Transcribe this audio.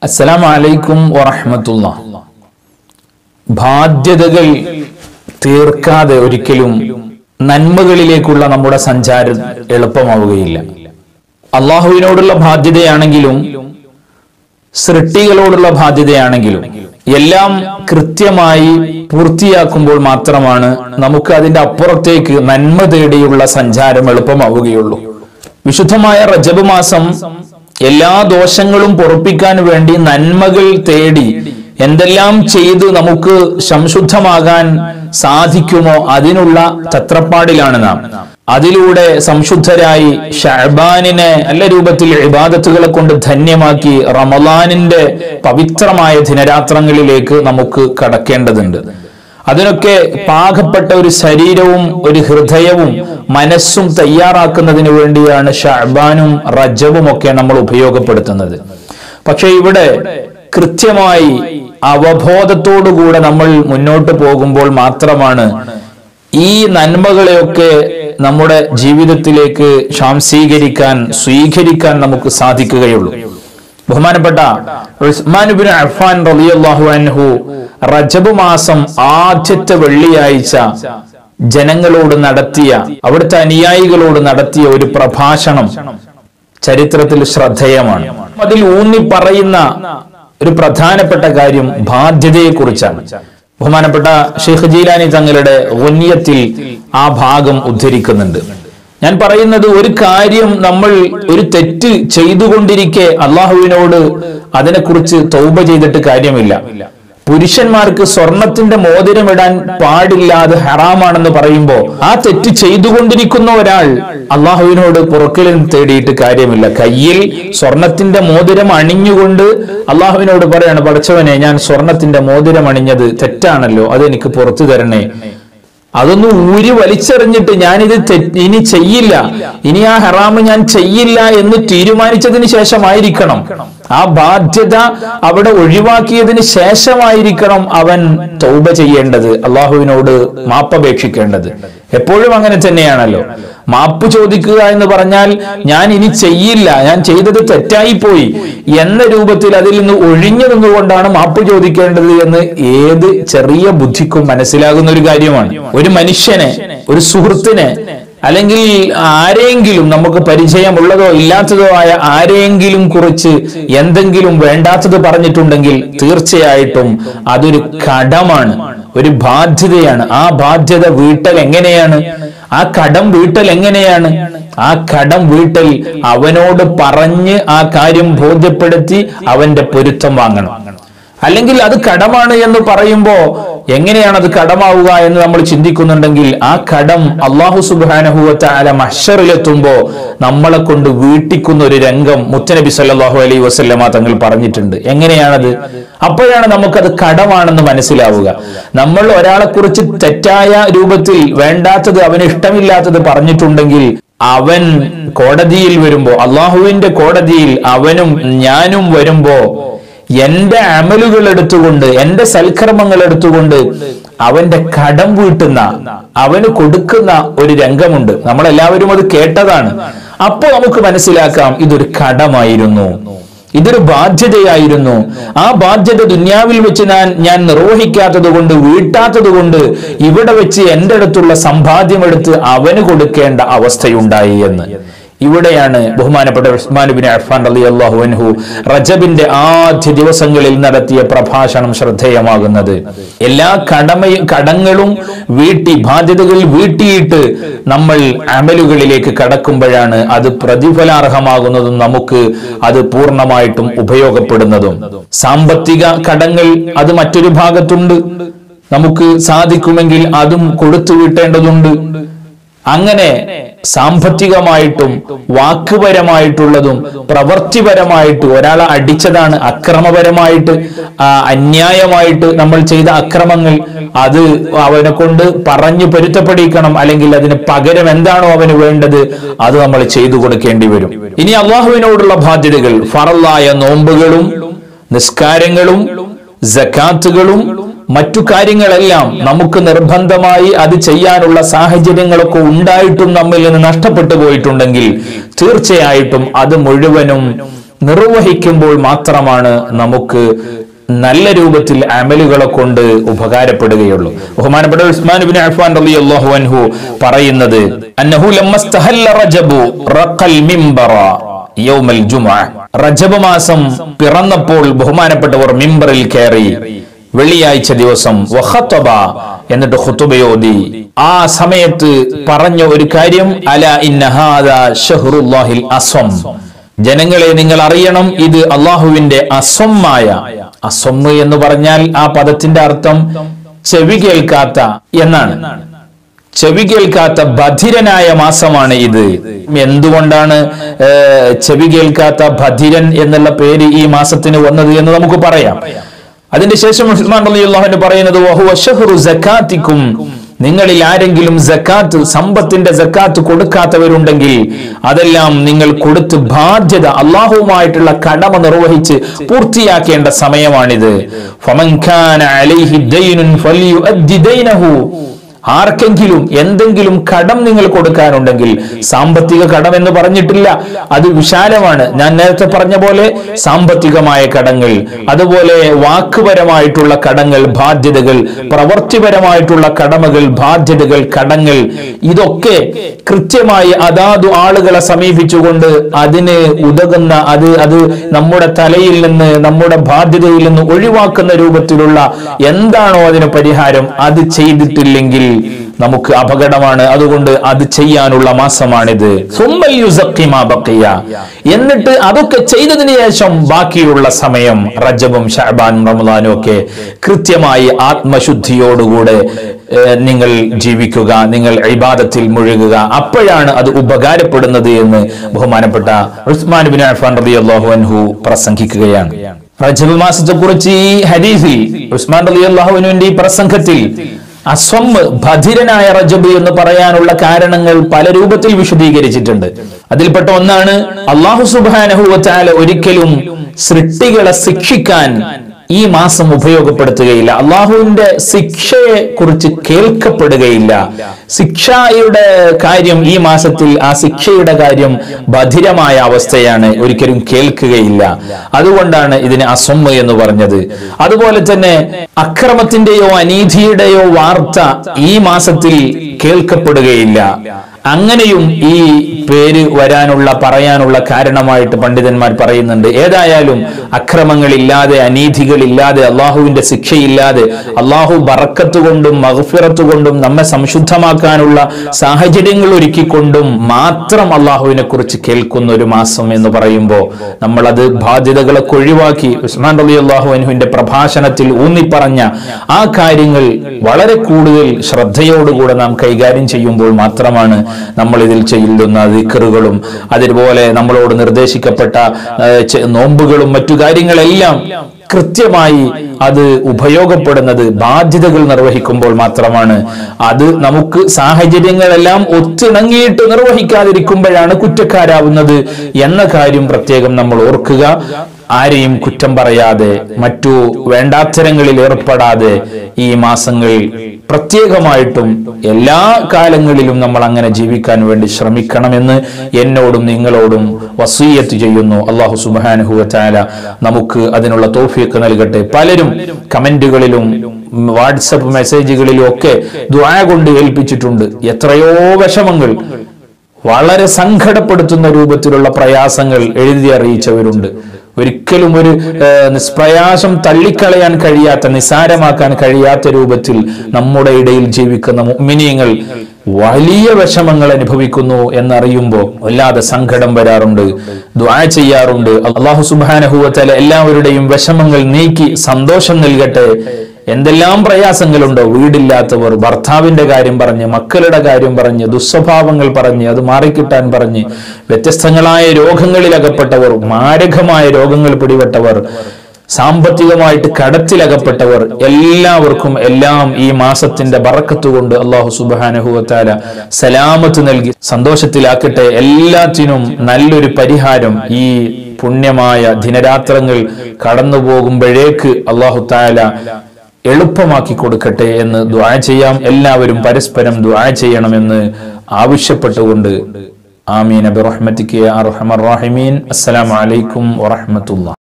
അസ്സലാമു അലൈക്കും വറഹ്മത്തുള്ള ബാധ്യതകൾ തീർക്കാതെ ഒരിക്കലും നന്മകളിലേക്കുള്ള നമ്മുടെ സഞ്ചാരം എളുപ്പമാവുകയില്ല അള്ളാഹുവിനോടുള്ള ബാധ്യതയാണെങ്കിലും സൃഷ്ടികളോടുള്ള ബാധ്യതയാണെങ്കിലും എല്ലാം കൃത്യമായി പൂർത്തിയാക്കുമ്പോൾ മാത്രമാണ് നമുക്ക് അതിന്റെ അപ്പുറത്തേക്ക് നന്മ തേടിയുള്ള സഞ്ചാരം എളുപ്പമാവുകയുള്ളൂ വിശുദ്ധമായ റജബ് മാസം എല്ലാ ദോഷങ്ങളും പൊറപ്പിക്കാൻ വേണ്ടി നന്മകൾ തേടി എന്തെല്ലാം ചെയ്ത് നമുക്ക് സംശുദ്ധമാകാൻ സാധിക്കുമോ അതിനുള്ള തത്രപ്പാടിലാണ് നാം അതിലൂടെ സംശുദ്ധരായി ഷഹബാനിനെ നല്ല രൂപത്തിൽ ഇബാദത്തുകളെ കൊണ്ട് ധന്യമാക്കി റമലാനിന്റെ പവിത്രമായ ദിനരാത്രങ്ങളിലേക്ക് നമുക്ക് കടക്കേണ്ടതുണ്ട് അതിനൊക്കെ പാകപ്പെട്ട ഒരു ശരീരവും ഒരു ഹൃദയവും മനസ്സും തയ്യാറാക്കുന്നതിന് വേണ്ടിയാണ് ഷഹബാനും റജബും ഒക്കെ നമ്മൾ ഉപയോഗപ്പെടുത്തുന്നത് പക്ഷെ ഇവിടെ കൃത്യമായി അവബോധത്തോടുകൂടെ നമ്മൾ മുന്നോട്ട് പോകുമ്പോൾ മാത്രമാണ് ഈ നന്മകളെയൊക്കെ നമ്മുടെ ജീവിതത്തിലേക്ക് ശാംസീകരിക്കാൻ സ്വീകരിക്കാൻ നമുക്ക് സാധിക്കുകയുള്ളൂ ബഹുമാനപ്പെട്ട ഉസ്മാനുബിൻ അഫാൻ റളിയല്ലാഹു അൻഹു റജബ് മാസം ആദ്യത്തെ വെള്ളിയാഴ്ച ജനങ്ങളോട് നടത്തിയ അവിടുത്തെ അനുയായികളോട് നടത്തിയ ഒരു പ്രഭാഷണം ചരിത്രത്തിൽ ശ്രദ്ധേയമാണ് അതിൽ ഊന്നി പറയുന്ന ഒരു പ്രധാനപ്പെട്ട കാര്യം ബാധ്യതയെ കുറിച്ചാണ് ബഹുമാനപ്പെട്ട ഷെയ്ഖ് ജീലാനി തങ്ങളുടെ ഉന്യത്തിൽ ആ ഭാഗം ഉദ്ധരിക്കുന്നുണ്ട് ഞാൻ പറയുന്നത് ഒരു കാര്യം നമ്മൾ ഒരു തെറ്റ് ചെയ്തുകൊണ്ടിരിക്കെ അള്ളാഹുവിനോട് അതിനെക്കുറിച്ച് തൗബ ചെയ്തിട്ട് കാര്യമില്ല പുരുഷന്മാർക്ക് സ്വർണത്തിന്റെ മോതിരം ഇടാൻ പാടില്ലാതെ ഹറാമാണെന്ന് പറയുമ്പോ ആ തെറ്റ് ചെയ്തുകൊണ്ടിരിക്കുന്ന ഒരാൾ അള്ളാഹുവിനോട് പുറക്കലിൽ തേടിയിട്ട് കാര്യമില്ല കയ്യിൽ സ്വർണത്തിന്റെ മോതിരം അണിഞ്ഞുകൊണ്ട് അള്ളാഹുവിനോട് പറയാണ് പഠിച്ചവനെ ഞാൻ സ്വർണത്തിന്റെ മോതിരം അണിഞ്ഞത് തെറ്റാണല്ലോ അതെനിക്ക് പുറത്തു തരണേ അതൊന്ന് ഊരി വലിച്ചെറിഞ്ഞിട്ട് ഞാനിത് തെറ്റ് ഇനി ചെയ്യില്ല ഇനി ആ ഹറാമ് ഞാൻ ചെയ്യില്ല എന്ന് തീരുമാനിച്ചതിന് ശേഷമായിരിക്കണം ആ ബാധ്യത അവിടെ ഒഴിവാക്കിയതിന് ശേഷമായിരിക്കണം അവൻ തൗബ ചെയ്യേണ്ടത് അള്ളാഹുവിനോട് മാപ്പപേക്ഷിക്കേണ്ടത് എപ്പോഴും അങ്ങനെ തന്നെയാണല്ലോ മാപ്പ് ചോദിക്കുക എന്ന് പറഞ്ഞാൽ ഞാൻ ഇനി ചെയ്യില്ല ഞാൻ ചെയ്തത് തെറ്റായി പോയി എന്ന രൂപത്തിൽ അതിൽ നിന്ന് ഒഴിഞ്ഞു നിന്നുകൊണ്ടാണ് മാപ്പ് ചോദിക്കേണ്ടത് എന്ന് ഏത് ചെറിയ ബുദ്ധിക്കും മനസ്സിലാകുന്ന ഒരു കാര്യമാണ് ഒരു മനുഷ്യനെ ഒരു സുഹൃത്തിനെ അല്ലെങ്കിൽ ആരെങ്കിലും നമുക്ക് പരിചയമുള്ളതോ ഇല്ലാത്തതോ ആയ ആരെങ്കിലും കുറിച്ച് എന്തെങ്കിലും വേണ്ടാത്തത് പറഞ്ഞിട്ടുണ്ടെങ്കിൽ തീർച്ചയായിട്ടും അതൊരു കടമാണ് ഒരു ബാധ്യതയാണ് ആ ബാധ്യത വീട്ടൽ എങ്ങനെയാണ് ആ കടം വീട്ടൽ എങ്ങനെയാണ് ആ കടം വീട്ടൽ അവനോട് പറഞ്ഞ് ആ കാര്യം ബോധ്യപ്പെടുത്തി അവന്റെ പൊരുത്തം വാങ്ങണം അല്ലെങ്കിൽ അത് കടമാണ് എന്ന് പറയുമ്പോ എങ്ങനെയാണ് അത് കടമാവുക എന്ന് നമ്മൾ ചിന്തിക്കുന്നുണ്ടെങ്കിൽ ആ കടം അള്ളാഹു സുബാനഹുവത്ത അല മഷറിലെത്തുമ്പോ നമ്മളെ കൊണ്ട് വീട്ടിക്കുന്ന ഒരു രംഗം മുത്തനബി സല്ലാഹു അലൈ വസല്ലമ തങ്ങൾ പറഞ്ഞിട്ടുണ്ട് എങ്ങനെയാണത് അപ്പോഴാണ് നമുക്കത് കടമാണെന്ന് മനസ്സിലാവുക നമ്മൾ ഒരാളെ കുറിച്ച് തെറ്റായ രൂപത്തിൽ വേണ്ടാത്തത് അവന് ഇഷ്ടമില്ലാത്തത് പറഞ്ഞിട്ടുണ്ടെങ്കിൽ അവൻ കോടതിയിൽ വരുമ്പോ അള്ളാഹുവിന്റെ കോടതിയിൽ അവനും ഞാനും വരുമ്പോ എന്റെ അമലുകൾ എടുത്തുകൊണ്ട് എന്റെ സൽക്കർമ്മങ്ങൾ എടുത്തുകൊണ്ട് അവന്റെ കടം വീട്ടുന്ന അവന് കൊടുക്കുന്ന ഒരു രംഗമുണ്ട് നമ്മളെല്ലാവരും അത് കേട്ടതാണ് അപ്പോ നമുക്ക് മനസ്സിലാക്കാം ഇതൊരു കടമായിരുന്നു ഇതൊരു ബാധ്യതയായിരുന്നു ആ ബാധ്യത ദുന്യാവിൽ വെച്ച് ഞാൻ ഞാൻ നിർവഹിക്കാത്തത് കൊണ്ട് വീട്ടാത്തത് കൊണ്ട് ഇവിടെ വെച്ച് എന്റെ അടുത്തുള്ള സമ്പാദ്യം എടുത്ത് അവന് കൊടുക്കേണ്ട അവസ്ഥയുണ്ടായി എന്ന് ഇവിടെയാണ് ബഹുമാനപ്പെട്ട ഉസ്മാൻ ബിൻ അഫ്ഫാൻ റളിയല്ലാഹു അൻഹു റജബിന്റെ ആദ്യ ദിവസങ്ങളിൽ നടത്തിയ പ്രഭാഷണം ശ്രദ്ധേയമാകുന്നത് എല്ലാ കടമയും കടങ്ങളും വീട്ടി ബാധ്യതകൾ വീട്ടിയിട്ട് നമ്മൾ അമലുകളിലേക്ക് കടക്കുമ്പോഴാണ് അത് പ്രതിഫലാർഹമാകുന്നതും നമുക്ക് അത് പൂർണ്ണമായിട്ടും ഉപയോഗപ്പെടുന്നതും സാമ്പത്തിക കടങ്ങൾ അത് മറ്റൊരു ഭാഗത്തുണ്ട് നമുക്ക് സാധിക്കുമെങ്കിൽ അതും കൊടുത്തു വീട്ടേണ്ടതുണ്ട് അങ്ങനെ സാമ്പത്തികമായിട്ടും വാക്കുപരമായിട്ടുള്ളതും പ്രവൃത്തിപരമായിട്ട് ഒരാളെ അടിച്ചതാണ് അക്രമപരമായിട്ട് ആ, അന്യായമായിട്ട് നമ്മൾ ചെയ്ത അക്രമങ്ങൾ അത് അവനെ കൊണ്ട് പറഞ്ഞു പൊരുത്തപ്പെടിക്കണം അല്ലെങ്കിൽ അതിന് പകരം എന്താണോ അവന് വേണ്ടത് അത് നമ്മൾ ചെയ്തു കൊടുക്കേണ്ടി വരും ഇനി അള്ളാഹുവിനോടുള്ള ബാധ്യതകൾ ഫറലായ നോമ്പുകളും നിസ്കാരങ്ങളും ജക്കാത്തുകളും മറ്റു കാര്യങ്ങളെല്ലാം നമുക്ക് നിർബന്ധമായി അത് ചെയ്യാനുള്ള സാഹചര്യങ്ങളൊക്കെ ഉണ്ടായിട്ടും നമ്മിൽ നിന്ന് നഷ്ടപ്പെട്ടു പോയിട്ടുണ്ടെങ്കിൽ തീർച്ചയായിട്ടും അത് മുഴുവനും നിർവഹിക്കുമ്പോൾ മാത്രമാണ് നമുക്ക് നല്ല രൂപത്തിൽ അമലുകളെ കൊണ്ട് ഉപകാരപ്പെടുകയുള്ളൂ ബഹുമാനപ്പെട്ട ഉസ്മാൻ ബിൻ അഫ്ഫാൻ റളിയല്ലാഹു അൻഹു പറയുന്നത് അന്നഹു ലമ്മസ്തഹല്ല റജബു റഖൽ മിംബറ യൗമൽ ജുമുഅ റജബ് മാസം പിറന്നപ്പോൾ ബഹുമാനപ്പെട്ടവർ മിമ്പറിൽ കയറി വെള്ളിയാഴ്ച ദിവസം വഖത്തബ എന്നിട്ട് ഖുതുബയോതി ആ സമയത്ത് പറഞ്ഞ ഒരു കാര്യം അല ഇന്ന ഹാദാ ഷഹ്റുല്ലാഹിൽ അസ്വം ജനങ്ങളെ നിങ്ങൾ അറിയണം ഇത് അള്ളാഹുവിന്റെ അസ്വമായ അസ്വമ്മ് എന്ന് പറഞ്ഞാൽ ആ പദത്തിന്റെ അർത്ഥം ചെവി കേൾക്കാത്ത എന്നാണ് ചെവി കേൾക്കാത്ത ബധിരനായ മാസമാണ് ഇത് എന്തുകൊണ്ടാണ് ഏർ, ചെവി കേൾക്കാത്ത ബധിരൻ എന്നുള്ള പേര് ഈ മാസത്തിന് വന്നത് എന്ന് നമുക്ക് പറയാം അതിന്റെ ശേഷം ഉസ്മാൻ റളിയല്ലാഹു പറയുന്നത് വഹുവ ഷഹ്റു സക്കാത്തിക്കും നിങ്ങളിൽ ആരെങ്കിലും സക്കാത്ത് സമ്പത്തിന്റെ സക്കാത്ത് കൊടുക്കാത്തവരുണ്ടെങ്കിൽ അതെല്ലാം നിങ്ങൾ കൊടുത്ത് ബാധ്യത അള്ളാഹുവുമായിട്ടുള്ള കടമ നിർവഹിച്ച് പൂർത്തിയാക്കേണ്ട സമയമാണിത് ഫമൻ കാന അലൈഹി ദൈനുൻ ഫല്യുഅദ്ദി ദൈനഹു ആർക്കെങ്കിലും എന്തെങ്കിലും കടം നിങ്ങൾ കൊടുക്കാനുണ്ടെങ്കിൽ സാമ്പത്തിക കടം എന്ന് പറഞ്ഞിട്ടില്ല അത് വിശാലമാണ് ഞാൻ നേരത്തെ പറഞ്ഞ പോലെ സാമ്പത്തികമായ കടങ്ങൾ അതുപോലെ വാക്കുപരമായിട്ടുള്ള കടങ്ങൾ ബാധ്യതകൾ പ്രവൃത്തിപരമായിട്ടുള്ള കടമകൾ ബാധ്യതകൾ കടങ്ങൾ ഇതൊക്കെ കൃത്യമായി അതാതു ആളുകളെ സമീപിച്ചുകൊണ്ട് അതിന് ഉതകുന്ന അത് അത് നമ്മുടെ തലയിൽ നിന്ന് നമ്മുടെ ബാധ്യതയിൽ നിന്ന് ഒഴിവാക്കുന്ന രൂപത്തിലുള്ള എന്താണോ അതിന് പരിഹാരം അത് ചെയ്തിട്ടില്ലെങ്കിൽ നമുക്ക് അപകടമാണ് അതുകൊണ്ട് അത് ചെയ്യാനുള്ള മാസമാണിത് സുമ്മൽ യുസഖി മാ ബഖിയ. എന്നിട്ട് അതൊക്കെ ചെയ്തതിന് ശേഷം ബാക്കിയുള്ള സമയം റജബും ഷഅബാനും റമദാനും ഒക്കെ കൃത്യമായി ആത്മശുദ്ധിയോടുകൂടെ ഏഹ്, നിങ്ങൾ ജീവിക്കുക നിങ്ങൾ ഇബാദത്തിൽ മുഴുകുക അപ്പോഴാണ് അത് ഉപകാരപ്പെടുന്നത് എന്ന് ബഹുമാനപ്പെട്ട ഉസ്മാൻ ബിൻ അഫ്ഫാൻ റളിയല്ലാഹു അൻഹു പ്രസംഗിക്കുകയാണ് റജബ് മാസത്തെ കുറിച്ച് ഈ ഹദീസിൽ ഉസ്മാൻ റളിയല്ലാഹു അൻഹുവിന്റെ ഈ പ്രസംഗത്തിൽ അസ്വം ഭധിരനായ റജബ് എന്ന് പറയാനുള്ള കാരണങ്ങൾ പല രൂപത്തിൽ വിശദീകരിച്ചിട്ടുണ്ട് അതിൽപ്പെട്ട ഒന്നാണ് അള്ളാഹു സുബാനഹുവച്ചാല ഒരിക്കലും സൃഷ്ടികളെ ശിക്ഷിക്കാൻ ഈ മാസം ഉപയോഗപ്പെടുത്തുകയില്ല അള്ളാഹുവിന്റെ ശിക്ഷയെ കുറിച്ച് കേൾക്കപ്പെടുകയില്ല ശിക്ഷയുടെ കാര്യം ഈ മാസത്തിൽ ആ ശിക്ഷയുടെ കാര്യം ബധിരമായ അവസ്ഥയാണ് ഒരിക്കലും കേൾക്കുകയില്ല അതുകൊണ്ടാണ് ഇതിന് അസമ്മ എന്ന് പറഞ്ഞത് അതുപോലെ തന്നെ അക്രമത്തിന്റെയോ അനീതിയുടെയോ വാർത്ത ഈ മാസത്തിൽ കേൾക്കപ്പെടുകയില്ല അങ്ങനെയും ഈ പേര് വരാനുള്ള പറയാനുള്ള കാരണമായിട്ട് പണ്ഡിതന്മാർ പറയുന്നുണ്ട് ഏതായാലും അക്രമങ്ങളില്ലാതെ അനീതികളില്ലാതെ അള്ളാഹുവിന്റെ ശിക്ഷയില്ലാതെ അള്ളാഹു ബറക്കത്ത് കൊണ്ടും മഹഫിറത്ത് കൊണ്ടും നമ്മെ സംശുദ്ധമാക്കാനുള്ള സാഹചര്യങ്ങൾ ഒരുക്കിക്കൊണ്ടും മാത്രം അള്ളാഹുവിനെ കുറിച്ച് കേൾക്കുന്ന ഒരു മാസം എന്ന് പറയുമ്പോൾ നമ്മൾ അത് ബാധ്യതകളൊക്കെ ഒഴിവാക്കി ഉസ്മാൻ റബി അള്ളാഹു അനുവിന്റെ പ്രഭാഷണത്തിൽ ഊന്നിപ്പറഞ്ഞ ആ കാര്യങ്ങൾ വളരെ കൂടുതൽ ശ്രദ്ധയോടുകൂടെ നാം കൈകാര്യം ചെയ്യുമ്പോൾ മാത്രമാണ് നമ്മൾ ഇതിൽ ചെയ്യുന്ന ദിക്കറുകളും അതുപോലെ നമ്മളോട് നിർദ്ദേശിക്കപ്പെട്ട ആ, ചെ- നോമ്പുകളും മറ്റു കാര്യങ്ങളെല്ലാം കൃത്യമായി അത് ഉപയോഗപ്പെടുന്നത് ബാധ്യതകൾ നിർവഹിക്കുമ്പോൾ മാത്രമാണ് അത് നമുക്ക് സാഹചര്യങ്ങളെല്ലാം ഒത്തിണങ്ങിയിട്ട് നിർവഹിക്കാതിരിക്കുമ്പോഴാണ് കുറ്റക്കാരാവുന്നത് എന്ന കാര്യം പ്രത്യേകം നമ്മൾ ഓർക്കുക ആരെയും കുറ്റം പറയാതെ മറ്റു വേണ്ടാത്തരങ്ങളിൽ ഏർപ്പെടാതെ ഈ മാസങ്ങൾ പ്രത്യേകമായിട്ടും എല്ലാ കാലങ്ങളിലും നമ്മൾ അങ്ങനെ ജീവിക്കാൻ വേണ്ടി ശ്രമിക്കണമെന്ന് എന്നോടും നിങ്ങളോടും വസീയത്ത് ചെയ്യുന്നു അള്ളാഹു സുബാനുഹുവല നമുക്ക് അതിനുള്ള തോഫിയൊക്കെ നൽകട്ടെ പലരും കമന്റുകളിലും വാട്സപ്പ് മെസ്സേജുകളിലും ഒക്കെ ദ്വാ കൊണ്ട് ഏൽപ്പിച്ചിട്ടുണ്ട് എത്രയോ വിഷമങ്ങൾ വളരെ സങ്കടപ്പെടുത്തുന്ന രൂപത്തിലുള്ള പ്രയാസങ്ങൾ എഴുതി അറിയിച്ചവരുണ്ട് ഒരിക്കലും ഒരു ഏഹ്, നിഷ്പ്രയാസം തള്ളിക്കളയാൻ കഴിയാത്ത നിസാരമാക്കാൻ കഴിയാത്ത രൂപത്തിൽ നമ്മുടെ ഇടയിൽ ജീവിക്കുന്ന മുഅ്മിനീങ്ങൾ വലിയ വിഷമങ്ങൾ അനുഭവിക്കുന്നു എന്നറിയുമ്പോൾ വല്ലാതെ സങ്കടം വരാറുണ്ട് ദ്വാ ചെയ്യാറുണ്ട് അള്ളാഹു സുബാനഹുവത്തല എല്ലാവരുടെയും വിഷമങ്ങൾ നീക്കി സന്തോഷം നൽകട്ടെ എന്തെല്ലാം പ്രയാസങ്ങളുണ്ടോ വീടില്ലാത്തവർ ഭർത്താവിന്റെ കാര്യം പറഞ്ഞ് മക്കളുടെ കാര്യം പറഞ്ഞ് ദുസ്വഭാവങ്ങൾ പറഞ്ഞ് അത് മാറിക്കിട്ടാൻ പറഞ്ഞ് വ്യത്യസ്തങ്ങളായ രോഗങ്ങളിൽ അകപ്പെട്ടവർ മാരകമായ രോഗങ്ങൾ പിടിപെട്ടവർ സാമ്പത്തികമായിട്ട് കടത്തിലകപ്പെട്ടവർ എല്ലാവർക്കും എല്ലാം ഈ മാസത്തിന്റെ ബറക്കത്ത് കൊണ്ട് അള്ളാഹു സുബാനഹുവത്താല സലാമത്ത് നൽകി സന്തോഷത്തിലാക്കട്ടെ എല്ലാത്തിനും നല്ലൊരു പരിഹാരം ഈ പുണ്യമായ ദിനരാത്രങ്ങൾ കടന്നു പോകുമ്പോഴേക്ക് അള്ളാഹു താല എളുപ്പമാക്കി കൊടുക്കട്ടെ എന്ന് ദ്വാ ചെയ്യാം എല്ലാവരും പരസ്പരം ദ്വാ ചെയ്യണമെന്ന് ആവശ്യപ്പെട്ടുകൊണ്ട് ആമീൻ ബിറഹ്മതിക യാ അർഹമർ റഹീമീൻ അസ്സലാമു അലൈക്കും വറഹ്മത്തുള്ളാഹി